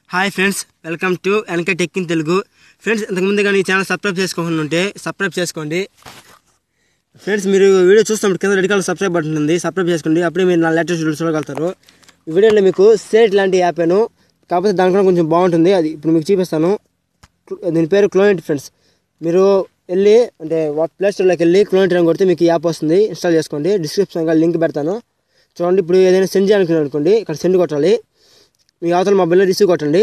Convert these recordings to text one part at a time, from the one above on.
hi friends welcome to వెనక tech in Telugu friends ఇంతకుముందు కానీ ఈ ఛానల్ సబ్స్క్రైబ్ చేసుకోకుండా ఉంటే సబ్స్క్రైబ్ చేసుకోండి ఫ్రెండ్స్ మీరు వీడియో చూస్తున్నప్పుడు కింద రెడ్ కలర్ సబ్స్క్రైబ్ బటన్ ఉంది సబ్స్క్రైబ్ చేసుకోండి అప్పుడే మీరు నా లేటెస్ట్ వీడియోస్ చూడగలుగుతారు ఈ వీడియోలో మీకు సేట్ లాంటి యాప్ను కాకపోతే దానికన్నా కొంచెం బాగుంటుంది అది ఇప్పుడు మీకు చూపిస్తాను దీని పేరు క్లోనెట్ ఫ్రెండ్స్ మీరు వెళ్ళి అంటే ప్లే స్టోర్లోకి వెళ్ళి క్లోనెట్ అని కొడితే మీకు ఈ యాప్ వస్తుంది ఇన్స్టాల్ చేసుకోండి డిస్క్రిప్షన్గా లింక్ పెడతాను చూడండి ఇప్పుడు ఏదైనా సెండ్ చేయాలనుకున్నాను అనుకోండి ఇక్కడ సెండ్ కొట్టాలి మీ అవతల మొబైల్లో రిసీవ్ కొట్టండి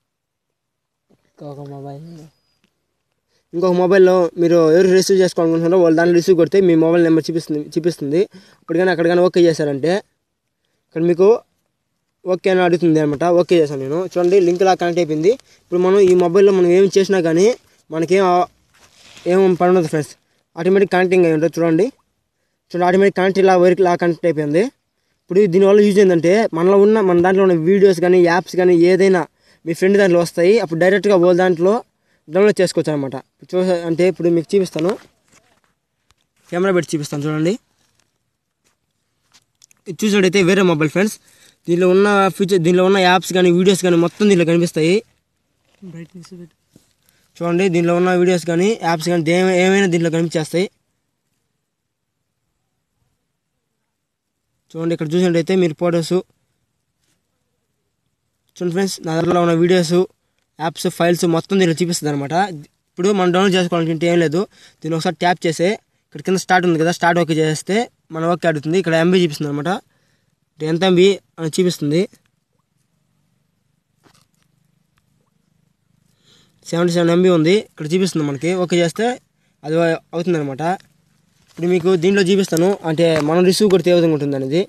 ఒక మొబైల్ ఇంకొక మొబైల్లో మీరు ఎవరు రిసీవ్ చేసుకోవాలనుకుంటున్నారో వాళ్ళు దాంట్లో రిసీవ్ కొడితే మీ మొబైల్ నెంబర్ చూపిస్తుంది చూపిస్తుంది ఇప్పుడు కానీ అక్కడ కానీ ఓకే చేశారంటే ఇక్కడ మీకు ఓకే అని అడుగుతుంది అనమాట ఓకే చేశాను నేను చూడండి లింక్ లా కనెక్ట్ అయిపోయింది ఇప్పుడు మనం ఈ మొబైల్లో మనం ఏం చేసినా కానీ మనకేం ఆ- ఏం పని ఉండదు ఫ్రెండ్స్ ఆటోమేటిక్ కనెక్టింగ్ అయి ఉంటుంది చూడండి చూడండి ఆటోమేటిక్ కనెక్ట్ ఇలా వరకు లా కనెక్ట్ అయిపోయింది ఇప్పుడు దీనివల్ల యూజ్ ఏంటంటే మనలో ఉన్న మన దాంట్లో ఉన్న వీడియోస్ కానీ యాప్స్ కానీ ఏదైనా మీ ఫ్రెండ్ దాంట్లో వస్తాయి అప్పుడు డైరెక్ట్గా వాళ్ళ దాంట్లో డౌన్లోడ్ చేసుకోవచ్చు అనమాట చూ అంటే ఇప్పుడు మీకు చూపిస్తాను కెమెరా పెట్టి చూపిస్తాను చూడండి ఇది చూసినట్టయితే వేరే మొబైల్ ఫ్రెండ్స్ దీనిలో ఉన్న ఫీచర్ దీనిలో ఉన్న యాప్స్ కానీ వీడియోస్ కానీ మొత్తం దీనిలో కనిపిస్తాయి బ్రైట్నెస్ పెట్టు చూడండి దీనిలో ఉన్న వీడియోస్ కానీ యాప్స్ కానీ దే ఏమైనా దీంట్లో కనిపించేస్తాయి చూడండి ఇక్కడ చూసినట్టయితే మీరు ఫొటోస్ చూడండి ఫ్రెండ్స్ నా దగ్గర ఉన్న వీడియోస్ యాప్స్ ఫైల్స్ మొత్తం దీనిలో చూపిస్తుంది అనమాట ఇప్పుడు మనం డౌన్లోడ్ చేసుకోవాలంటే ఏం లేదు దీన్ని ఒకసారి ట్యాప్ చేస్తే ఇక్కడ కింద స్టార్ట్ ఉంది కదా స్టార్ట్ ఓకే చేస్తే మన ఓకే అడుగుతుంది ఇక్కడ ఎంబీ చూపిస్తుంది అనమాట ఎంత ఎంబీ అని చూపిస్తుంది సెవెంటీ సెవెన్ ఎంబీ ఉంది ఇక్కడ చూపిస్తుంది మనకి ఓకే చేస్తే అది అవుతుంది అనమాట ఇప్పుడు మీకు దీంట్లో చూపిస్తాను అంటే మనం రిసీవ్ కొడితే ఏ విధంగా ఉంటుంది అనేది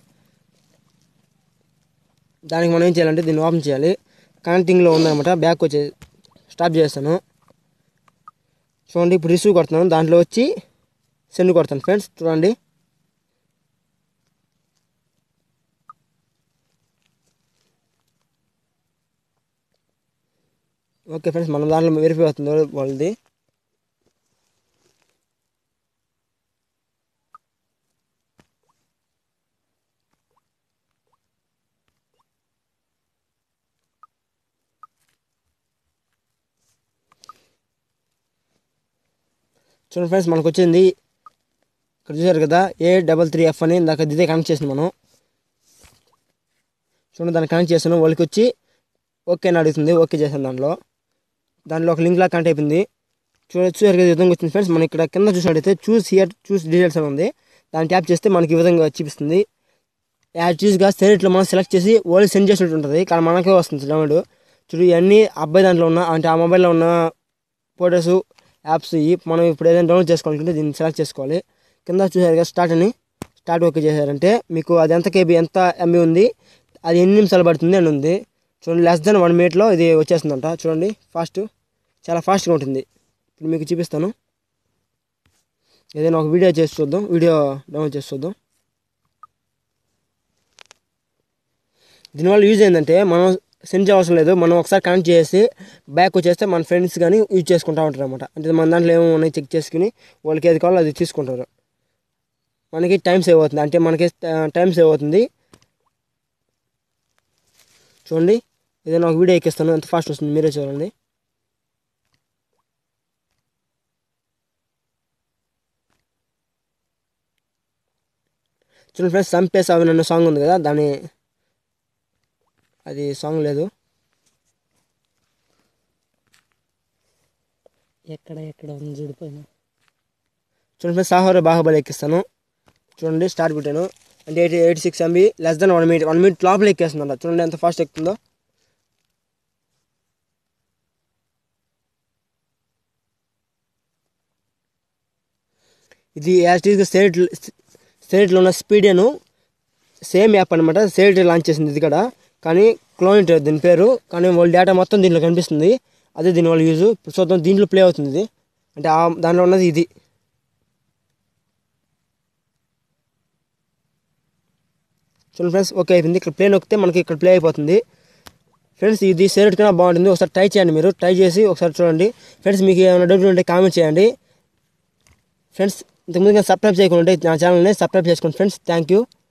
దానికి మనం ఏం చేయాలంటే దీన్ని ఓపెన్ చేయాలి కనెక్టింగ్లో ఉందన్నమాట బ్యాక్ వచ్చే స్టాప్ చేస్తాను చూడండి ఇప్పుడు రిసీవ్ కొడుతున్నాను దాంట్లో వచ్చి సెండ్ కొడతాను ఫ్రెండ్స్ చూడండి ఓకే ఫ్రెండ్స్ మన దాంట్లో వెరిఫై అవుతుంది వాళ్ళది చూడండి ఫ్రెండ్స్ మనకు వచ్చింది ఇక్కడ చూసారు కదా ఏ డబల్ త్రీ ఎఫ్ అని ఇందాక ఇదే కనెక్ట్ చేసిన మనం చూడండి దాన్ని కనెక్ట్ చేసాను వాళ్ళకి వచ్చి ఓకే అని అడుగుతుంది ఓకే చేశాను దాంట్లో దాంట్లో ఒక లింక్ లా కనెక్ట్ అయిపోయింది చూడ చూసారు కదా ఈ విధంగా వచ్చింది ఫ్రెండ్స్ మనం ఇక్కడ కింద చూసినట్టయితే చూస్ హియర్ చూస్ డీటెయిల్స్ అని ఉంది దాన్ని ట్యాప్ చేస్తే మనకి ఈ విధంగా చూపిస్తుంది యాడ్ చూస్గా సెలెక్ట్లో మనం సెలెక్ట్ చేసి ఓన్లీ సెండ్ చేసినట్టు ఉంటుంది కానీ మనకే వస్తుంది డౌన్లోడ్ చూడు ఇవన్నీ అబ్బాయి దాంట్లో ఉన్న అంటే ఆ మొబైల్లో ఉన్న ఫొటోస్ యాప్స్ ఇవి మనం ఇప్పుడు ఏదైనా డౌన్లోడ్ చేసుకోవాలనుకుంటే దీన్ని సెలెక్ట్ చేసుకోవాలి కింద చూసారు కదా స్టార్ట్ అని స్టార్ట్ ఓకే చేశారంటే మీకు అది ఎంత కేబీ ఎంత ఎంబీ ఉంది అది ఎన్ని నిమిషాలు పడుతుంది అని ఉంది చూడండి లెస్ దెన్ వన్ మినిట్లో ఇది వచ్చేస్తుందంట చూడండి ఫాస్ట్ చాలా ఫాస్ట్గా ఉంటుంది ఇప్పుడు మీకు చూపిస్తాను ఏదైనా ఒక వీడియో చేసి చూద్దాం వీడియో డౌన్లోడ్ చేసి చూద్దాం దీనివల్ల యూజ్ ఏంటంటే మనం సెండ్ చేయవసరం లేదు మనం ఒకసారి కనెక్ట్ చేసి బ్యాక్ వచ్చేస్తే మన ఫ్రెండ్స్ కానీ యూజ్ చేసుకుంటూ ఉంటారు అనమాట అంటే మన దాంట్లో ఏమో ఉన్నాయి చెక్ చేసుకుని వాళ్ళకి ఏది కావాలో అది తీసుకుంటారు మనకి టైం సేవ్ అవుతుంది అంటే మనకి టైం సేవ్ అవుతుంది చూడండి ఏదైనా ఒక వీడియో ఎక్కిస్తాను ఎంత ఫాస్ట్ వస్తుంది మీరే చూడండి చూడండి ఫ్రెండ్స్ సంపేస్ అవి నన్ను సాంగ్ ఉంది కదా దాని అది సాంగ్ లేదు ఎక్కడ ఎక్కడ ఉంది చూడిపోయినా చూడండి ఫ్రెండ్స్ సాహోర బాహుబలి ఎక్కిస్తాను చూడండి స్టార్ట్ పెట్టాను అంటే eighty eighty six MB less than one minute one minute లోపల ఎక్కేస్తుందంట చూడండి ఎంత ఫాస్ట్ ఎక్కుతుందో ఇది యాక్చువల్గా సేట్ సేట్లో ఉన్న స్పీడియను సేమ్ యాప్ అనమాట సేట్ లాంచ్ చేసింది ఇది కూడా కానీ క్లోనిట్ దీని పేరు కానీ వాళ్ళ డేటా మొత్తం దీంట్లో కనిపిస్తుంది అదే దీనివల్ల యూజ్ ఇప్పుడు చూద్దాం దీంట్లో ప్లే అవుతుంది ఇది అంటే ఆ దాంట్లో ఉన్నది ఇది చూడండి ఫ్రెండ్స్ ఓకే అయిపోయింది ఇక్కడ ప్లే నొక్కితే మనకి ఇక్కడ ప్లే అయిపోతుంది ఫ్రెండ్స్ ఇది సేరెట్ కన్నా బాగుంటుంది ఒకసారి ట్రై చేయండి మీరు ట్రై చేసి ఒకసారి చూడండి ఫ్రెండ్స్ మీకు ఏమైనా డౌట్ ఉంటే కామెంట్ చేయండి ఫ్రెండ్స్ ఇంతకుముందు సబ్స్క్రైబ్ చేయకుండా ఉంటే నా ఛానల్ని సబ్స్క్రైబ్ చేసుకోండి ఫ్రెండ్స్ థ్యాంక్ యూ